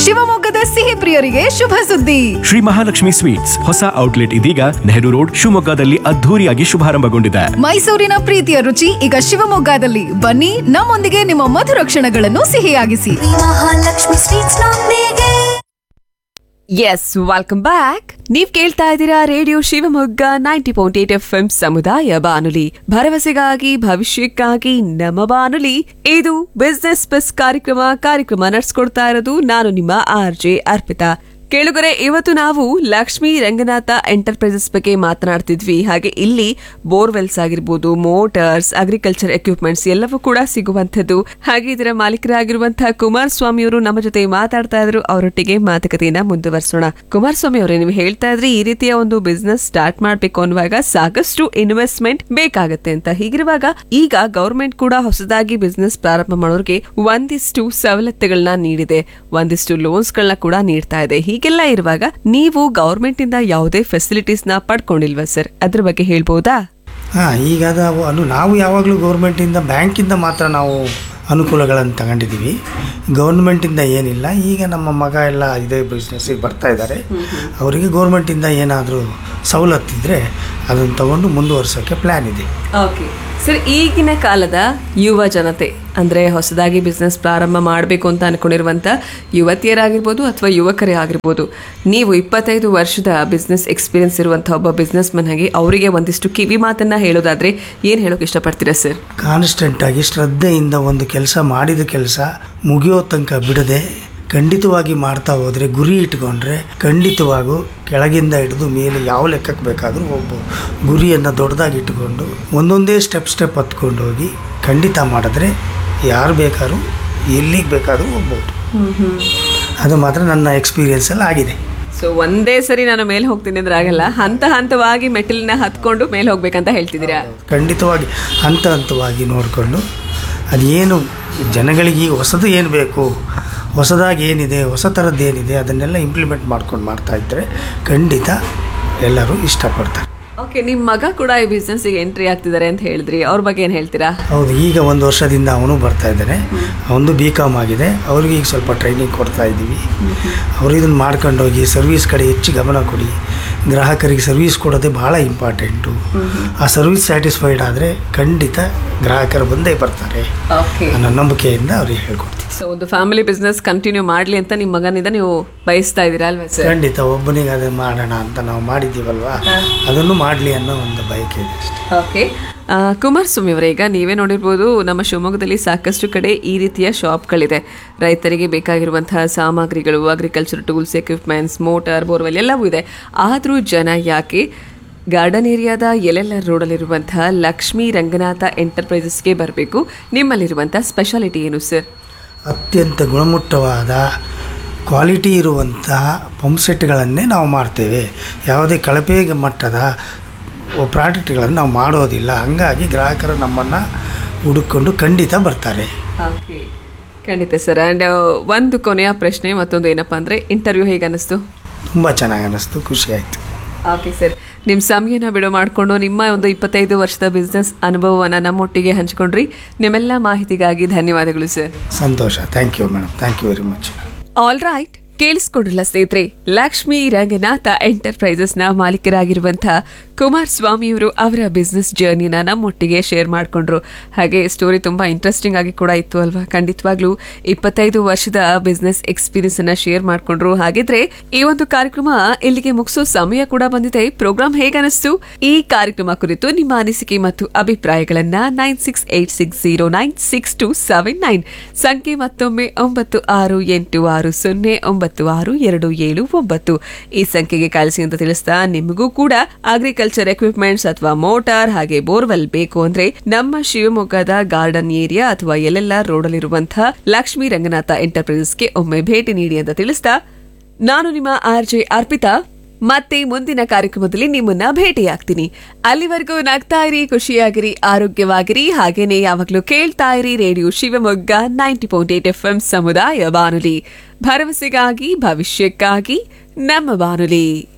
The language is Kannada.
ಶಿವಮೊಗ್ಗದ ಸಿಹಿ ಪ್ರಿಯರಿಗೆ ಶುಭ ಸುದ್ದಿ ಶ್ರೀ ಮಹಾಲಕ್ಷ್ಮಿ ಸ್ವೀಟ್ಸ್ ಹೊಸ ಔಟ್ಲೆಟ್ ಇದೀಗ ನೆಹರು ರೋಡ್ ಶಿವಮೊಗ್ಗದಲ್ಲಿ ಅದ್ಧೂರಿಯಾಗಿ ಶುಭಾರಂಭಗೊಂಡಿದೆ ಮೈಸೂರಿನ ಪ್ರೀತಿಯ ರುಚಿ ಈಗ ಶಿವಮೊಗ್ಗದಲ್ಲಿ ಬನ್ನಿ ನಮ್ಮೊಂದಿಗೆ ನಿಮ್ಮ ಮಧುರ ಕ್ಷಣಗಳನ್ನು ಸಿಹಿಯಾಗಿಸಿ ಮಹಾಲಕ್ಷ್ಮಿ ಸ್ವೀಟ್ಸ್ ನೊಂದಿಗೆ ಎಸ್ ವೆಲ್ಕಮ್ ಬ್ಯಾಕ್ ನೀವ್ ಕೇಳ್ತಾ ಇದ್ದೀರಾ radio Shivamogga ninety point eight F M ಸಮುದಾಯ ಬಾನುಲಿ ಭರವಸೆಗಾಗಿ ಭವಿಷ್ಯಕ್ಕಾಗಿ ನಮ್ಮ ಬಾನುಲಿ ಇದು ಬಿಸ್ನೆಸ್ ಬಸ್ ಕಾರ್ಯಕ್ರಮ ಕಾರ್ಯಕ್ರಮ ನಡೆಸ್ಕೊಡ್ತಾ ಇರೋದು ನಾನು ನಿಮ್ಮ ಆರ್ ಜೆ ಅರ್ಪಿತಾ ಕೇಳುಗರೆ ಇವತ್ತು ನಾವು ಲಕ್ಷ್ಮೀ ರಂಗನಾಥ ಎಂಟರ್ಪ್ರೈಸಸ್ ಬಗ್ಗೆ ಮಾತನಾಡ್ತಿದ್ವಿ ಹಾಗೆ ಇಲ್ಲಿ ಬೋರ್ವೆಲ್ಸ್ ಆಗಿರ್ಬೋದು ಮೋಟಾರ್ಸ್ ಅಗ್ರಿಕಲ್ಚರ್ ಎಕ್ವಿಪ್ಮೆಂಟ್ಸ್ ಎಲ್ಲವೂ ಕೂಡ ಸಿಗುವಂತದ್ದು ಹಾಗೆ ಇದರ ಮಾಲೀಕರಾಗಿರುವಂತಹ ಕುಮಾರಸ್ವಾಮಿ ಅವರು ನಮ್ಮ ಜೊತೆ ಮಾತಾಡ್ತಾ ಇದ್ರು ಅವರೊಟ್ಟಿಗೆ ಮಾತುಕತೆಯನ್ನ ಮುಂದುವರಿಸೋಣ ಕುಮಾರಸ್ವಾಮಿ ಅವರೇ ನೀವು ಹೇಳ್ತಾ ಇದ್ರಿ ಈ ರೀತಿಯ ಒಂದು ಬಿಸ್ನೆಸ್ ಸ್ಟಾರ್ಟ್ ಮಾಡ್ಬೇಕು ಅನ್ನುವಾಗ ಸಾಕಷ್ಟು ಇನ್ವೆಸ್ಟ್ಮೆಂಟ್ ಬೇಕಾಗತ್ತೆ ಅಂತ ಹೀಗಿರುವಾಗ ಈಗ ಗವರ್ಮೆಂಟ್ ಕೂಡ ಹೊಸದಾಗಿ ಬಿಸ್ನೆಸ್ ಪ್ರಾರಂಭ ಮಾಡೋರಿಗೆ ಒಂದಿಷ್ಟು ಸವಲತ್ತುಗಳನ್ನ ನೀಡಿದೆ ಒಂದಿಷ್ಟು ಲೋನ್ಸ್ ಗಳನ್ನ ಕೂಡ ನೀಡ್ತಾ ಇದೆ ಹೀಗೆಲ್ಲ ಇರುವಾಗ ನೀವು ಗವರ್ಮೆಂಟ್ ಇಂದ ಯಾವುದೇ ಫೆಸಿಲಿಟೀಸ್ ನ ಪಡ್ಕೊಂಡಿಲ್ವಾ ಸರ್ ಅದ್ರ ಬಗ್ಗೆ ಹೇಳ್ಬೋದಾ ಹಾಂ ಈಗ ಅದು ಅನು ನಾವು ಯಾವಾಗಲೂ ಗೌರ್ಮೆಂಟಿಂದ ಬ್ಯಾಂಕಿಂದ ಮಾತ್ರ ನಾವು ಅನುಕೂಲಗಳನ್ನು ತಗೊಂಡಿದ್ದೀವಿ ಗೌರ್ಮೆಂಟಿಂದ ಏನಿಲ್ಲ ಈಗ ನಮ್ಮ ಮಗ ಎಲ್ಲ ಇದೇ ಬಿಸ್ನೆಸ್ಸಿಗೆ ಬರ್ತಾ ಇದ್ದಾರೆ ಅವರಿಗೆ ಗೌರ್ಮೆಂಟಿಂದ ಏನಾದರೂ ಸವಲತ್ತಿದ್ರೆ ಅದನ್ನು ತಗೊಂಡು ಮುಂದುವರ್ಸೋಕ್ಕೆ ಪ್ಲ್ಯಾನ್ ಇದೆ ಓಕೆ ಸರ್ ಈಗಿನ ಕಾಲದ ಯುವ ಜನತೆ ಅಂದ್ರೆ ಹೊಸದಾಗಿ ಬಿಸ್ನೆಸ್ ಪ್ರಾರಂಭ ಮಾಡಬೇಕು ಅಂತ ಅನ್ಕೊಂಡಿರುವಂತ ಯುವತಿಯರಾಗಿರ್ಬೋದು ಅಥವಾ ಯುವಕರೇ ಆಗಿರ್ಬೋದು ನೀವು ಇಪ್ಪತ್ತೈದು ವರ್ಷದ ಬಿಸ್ನೆಸ್ ಎಕ್ಸ್ಪೀರಿಯನ್ಸ್ ಇರುವಂತಹ ಒಬ್ಬ ಬಿಸ್ನೆಸ್ ಮನ್ ಆಗಿ ಅವರಿಗೆ ಒಂದಿಷ್ಟು ಕಿವಿ ಮಾತನ್ನ ಹೇಳೋದಾದ್ರೆ ಏನ್ ಹೇಳೋಕೆ ಇಷ್ಟಪಡ್ತೀರಾ ಸರ್ ಕಾನ್ಸ್ಟೆಂಟಾಗಿ ಶ್ರದ್ಧೆಯಿಂದ ಒಂದು ಕೆಲಸ ಮಾಡಿದ ಕೆಲಸ ಮುಗಿಯೋ ತನಕ ಬಿಡದೆ ಖಂಡಿತವಾಗಿ ಮಾಡ್ತಾ ಹೋದರೆ ಗುರಿ ಇಟ್ಕೊಂಡ್ರೆ ಖಂಡಿತವಾಗೂ ಕೆಳಗಿಂದ ಹಿಡಿದು ಮೇಲೆ ಯಾವ ಲೆಕ್ಕಕ್ಕೆ ಬೇಕಾದರೂ ಹೋಗ್ಬೋದು ಗುರಿಯನ್ನು ದೊಡ್ಡದಾಗಿ ಇಟ್ಟುಕೊಂಡು ಒಂದೊಂದೇ ಸ್ಟೆಪ್ ಸ್ಟೆಪ್ ಹತ್ಕೊಂಡು ಹೋಗಿ ಖಂಡಿತ ಮಾಡಿದ್ರೆ ಯಾರು ಬೇಕಾದ್ರೂ ಎಲ್ಲಿಗೆ ಬೇಕಾದರೂ ಹೋಗ್ಬೋದು ಅದು ಮಾತ್ರ ನನ್ನ ಎಕ್ಸ್ಪೀರಿಯನ್ಸಲ್ಲಿ ಆಗಿದೆ ಸೊ ಒಂದೇ ಸರಿ ನಾನು ಮೇಲೆ ಹೋಗ್ತೀನಿ ಅಂದ್ರೆ ಆಗಲ್ಲ ಹಂತ ಹಂತವಾಗಿ ಮೆಟ್ಟಿಲನ್ನ ಹತ್ಕೊಂಡು ಮೇಲೆ ಹೋಗ್ಬೇಕಂತ ಹೇಳ್ತಿದ್ದೀರಾ ಖಂಡಿತವಾಗಿ ಹಂತ ಹಂತವಾಗಿ ನೋಡಿಕೊಂಡು ಅದೇನು ಜನಗಳಿಗೆ ಈಗ ಹೊಸದು ಏನು ಬೇಕು ಹೊಸದಾಗಿ ಏನಿದೆ ಹೊಸ ಥರದ್ದು ಏನಿದೆ ಅದನ್ನೆಲ್ಲ ಇಂಪ್ಲಿಮೆಂಟ್ ಮಾಡ್ಕೊಂಡು ಮಾಡ್ತಾ ಇದ್ದರೆ ಖಂಡಿತ ಎಲ್ಲರೂ ಇಷ್ಟಪಡ್ತಾರೆ ಓಕೆ ನಿಮ್ ಮಗ ಕೂಡ ಈ ಬಿಸ್ನೆಸ್ ಎಂಟ್ರಿ ಆಗ್ತಿದ್ದಾರೆ ಅಂತ ಹೇಳಿದ್ರಿ ಅವ್ರ ಬಗ್ಗೆ ಏನ್ ಹೇಳ್ತೀರಾ ಹೌದು ಈಗ ಒಂದು ವರ್ಷದಿಂದ ಅವನು ಬರ್ತಾ ಇದ್ದಾನೆ ಅವನು ಬಿ ಕಾಮ್ ಆಗಿದೆ ಅವ್ರಿಗೆ ಈಗ ಸ್ವಲ್ಪ ಟ್ರೈನಿಂಗ್ ಕೊಡ್ತಾ ಇದ್ದೀವಿ ಅವರು ಇದನ್ನು ಮಾಡ್ಕೊಂಡೋಗಿ ಸರ್ವಿಸ್ ಕಡೆ ಹೆಚ್ಚು ಗಮನ ಕೊಡಿ ಗ್ರಾಹಕರಿಗೆ ಸರ್ವಿಸ್ ಕೊಡೋದೇ ಭಾಳ ಇಂಪಾರ್ಟೆಂಟು ಆ ಸರ್ವಿಸ್ ಸ್ಯಾಟಿಸ್ಫೈಡ್ ಆದರೆ ಖಂಡಿತ ಗ್ರಾಹಕರು ಬಂದೇ ಬರ್ತಾರೆ ಓಕೆ ಅನ್ನೋ ನಂಬಿಕೆಯಿಂದ ಅವ್ರಿಗೆ ಹೇಳ್ಕೊಡ್ತೀವಿ ಸೊ ಒಂದು ಫ್ಯಾಮಿಲಿ ಬಿಸ್ನೆಸ್ ಕಂಟಿನ್ಯೂ ಮಾಡ್ಲಿ ಅಂತ ನಿಮ್ಮ ಮಗನಿಂದ ನೀವು ಬಯಸ್ತಾ ಇದ್ದೀರಾ ಅಲ್ವಾ ಸರ್ ಖಂಡಿತ ಒಬ್ಬನಿಗೆ ಅದನ್ನು ಮಾಡೋಣ ಅಂತ ನಾವು ಮಾಡಿದ್ದೀವಲ್ವಾ ಅದನ್ನು ಮಾಡಲಿ ಅನ್ನೋ ಒಂದು ಬಯಕೆ ಇದೆ ಅಷ್ಟೇ ಓಕೆ ಕುಮಾರಸ್ವಾಮಿ ಅವರೇ ಈಗ ನೀವೇ ನೋಡಿರ್ಬೋದು ನಮ್ಮ ಶಿವಮೊಗ್ಗದಲ್ಲಿ ಸಾಕಷ್ಟು ಕಡೆ ಈ ರೀತಿಯ ಶಾಪ್ಗಳಿದೆ ರೈತರಿಗೆ ಬೇಕಾಗಿರುವಂತಹ ಸಾಮಗ್ರಿಗಳು agriculture tools equipments motor borewell ಎಲ್ಲವೂ ಇದೆ ಆದರೂ ಜನ ಯಾಕೆ ಗಾರ್ಡನ್ ಏರಿಯಾದ ಎಲ್ಲೆಲ್ಲ ರೋಡಲ್ಲಿರುವಂತಹ ಲಕ್ಷ್ಮೀ ರಂಗನಾಥ ಎಂಟರ್ಪ್ರೈಸಸ್ಗೆ ಬರಬೇಕು ನಿಮ್ಮಲ್ಲಿರುವಂತಹ ಸ್ಪೆಷಾಲಿಟಿ ಏನು ಸರ್ ಅತ್ಯಂತ ಗುಣಮಟ್ಟವಾದ ಕ್ವಾಲಿಟಿ ಇರುವಂತಹ ಪಂಪ್ ಸೆಟ್ಗಳನ್ನೇ ನಾವು ಮಾಡ್ತೇವೆ ಯಾವುದೇ ಕಳಪೆ ಮಟ್ಟದ ಪ್ರಾಡಕ್ಟ್ಗಳನ್ನು ನಾವು ಮಾಡೋದಿಲ್ಲ ಹಂಗಾಗಿ ಗ್ರಾಹಕರು ನಮ್ಮನ್ನು ಹುಡುಕೊಂಡು ಖಂಡಿತ ಬರ್ತಾರೆ ಓಕೆ ಖಂಡಿತ ಸರ್ ಆ್ಯಂಡ್ ಒಂದು ಕೊನೆಯ ಪ್ರಶ್ನೆ ಮತ್ತೊಂದು ಏನಪ್ಪಾ ಅಂದರೆ ಇಂಟರ್ವ್ಯೂ ಹೇಗೆ ಅನ್ನಿಸ್ತು ತುಂಬ ಚೆನ್ನಾಗಿ ಅನ್ನಿಸ್ತು ಖುಷಿ ಆಯಿತು ಓಕೆ ಸರ್ ನಿಮ್ಮ ಸಮಯನ ಬಿಡು ಮಾಡಿಕೊಂಡು ನಿಮ್ಮ ಒಂದು ಇಪ್ಪತ್ತೈದು ವರ್ಷದ ಬಿಸ್ನೆಸ್ ಅನುಭವವನ್ನು ನಮ್ಮೊಟ್ಟಿಗೆ ಹಂಚಿಕೊಂಡ್ರಿ ನಿಮ್ಮೆಲ್ಲ ಮಾಹಿತಿಗಾಗಿ ಧನ್ಯವಾದಗಳು ಸರ್ ಸಂತೋಷ thank you madam thank you very much all right ಕೇಳಿಸ್ಕೊಡ್ರಲ್ಲ ಸ್ನೇಹಿತರೆ ಲಕ್ಷ್ಮೀ ರಂಗನಾಥ ಎಂಟರ್ಪ್ರೈಸಸ್ ನ ಮಾಲೀಕರಾಗಿರುವಂತಹ ಕುಮಾರ್ ಸ್ವಾಮಿಯವರು ಅವರ ಬಿಸ್ನೆಸ್ ಜರ್ನಿನ ನಮ್ಮೊಟ್ಟಿಗೆ ಶೇರ್ ಮಾಡ್ಕೊಂಡ್ರು ಹಾಗೆ ಸ್ಟೋರಿ ತುಂಬಾ ಇಂಟ್ರೆಸ್ಟಿಂಗ್ ಆಗಿ ಕೂಡ ಇತ್ತು ಅಲ್ವಾ ಖಂಡಿತವಾಗ್ಲೂ ಇಪ್ಪತ್ತೈದು ವರ್ಷದ ಬಿಸ್ನೆಸ್ ಎಕ್ಸ್ಪೀರಿಯನ್ಸ್ ಅನ್ನ ಶೇರ್ ಮಾಡ್ಕೊಂಡ್ರು ಹಾಗಿದ್ರೆ ಈ ಒಂದು ಕಾರ್ಯಕ್ರಮ ಇಲ್ಲಿಗೆ ಮುಗಿಸೋ ಸಮಯ ಕೂಡ ಬಂದಿದೆ ಪ್ರೋಗ್ರಾಮ್ ಹೇಗನಿಸ್ತು ಈ ಕಾರ್ಯಕ್ರಮ ಕುರಿತು ನಿಮ್ಮ ಅನಿಸಿಕೆ ಮತ್ತು ಅಭಿಪ್ರಾಯಗಳನ್ನ nine six eight six zero nine six two seven nine ಸಂಖ್ಯೆ ಮತ್ತೊಮ್ಮೆ ಒಂಬತ್ತು ಆರು ಎಂಟು ಆರು ಸೊನ್ನೆ ಒಂಬತ್ತು ಆರು ಎರಡು ಏಳು ಒಂಬತ್ತು ಈ ಸಂಖ್ಯೆಗೆ ಕಳಿಸಿ ಅಂತ ತಿಳಿಸ್ತಾ ನಿಮಗೂ ಕೂಡ ಅಗ್ರಿಕಲ್ಚರ್ ಎಕ್ವಿಪ್ಮೆಂಟ್ಸ್ ಅಥವಾ ಮೋಟಾರ್ ಹಾಗೆ ಬೋರ್ವೆಲ್ ಬೇಕು ಅಂದ್ರೆ ನಮ್ಮ ಶಿವಮೊಗ್ಗದ ಗಾರ್ಡನ್ ಏರಿಯಾ ಅಥವಾ ಎಲ್ಲೆಲ್ಲ ರೋಡಲ್ಲಿರುವಂತಹ ಲಕ್ಷ್ಮೀ ರಂಗನಾಥ ಎಂಟರ್ಪ್ರೈಸಸ್ಗೆ ಒಮ್ಮೆ ಭೇಟಿ ನೀಡಿ ಅಂತ ತಿಳಿಸ್ತಾ ನಾನು ನಿಮ್ಮ ಆರ್ ಜೆ ಅರ್ಪಿತಾ ಮತ್ತೆ ಮುಂದಿನ ಕಾರ್ಯಕ್ರಮದಲ್ಲಿ ನಿಮ್ಮನ್ನ ಭೇಟಿಯಾಗ್ತೀನಿ ಅಲ್ಲಿವರೆಗೂ ನಗ್ತಾ ಇರಿ ಖುಷಿಯಾಗಿರಿ ಆರೋಗ್ಯವಾಗಿರಿ ಹಾಗೇನೆ ಯಾವಾಗ್ಲೂ ಕೇಳ್ತಾ ಇರಿ radio Shivamogga ninety point eight F M ಸಮುದಾಯ ಬಾನುಲಿ ಭರವಸೆಗಾಗಿ ಭವಿಷ್ಯಕ್ಕಾಗಿ ನಮ್ಮ ಬಾನುಲಿ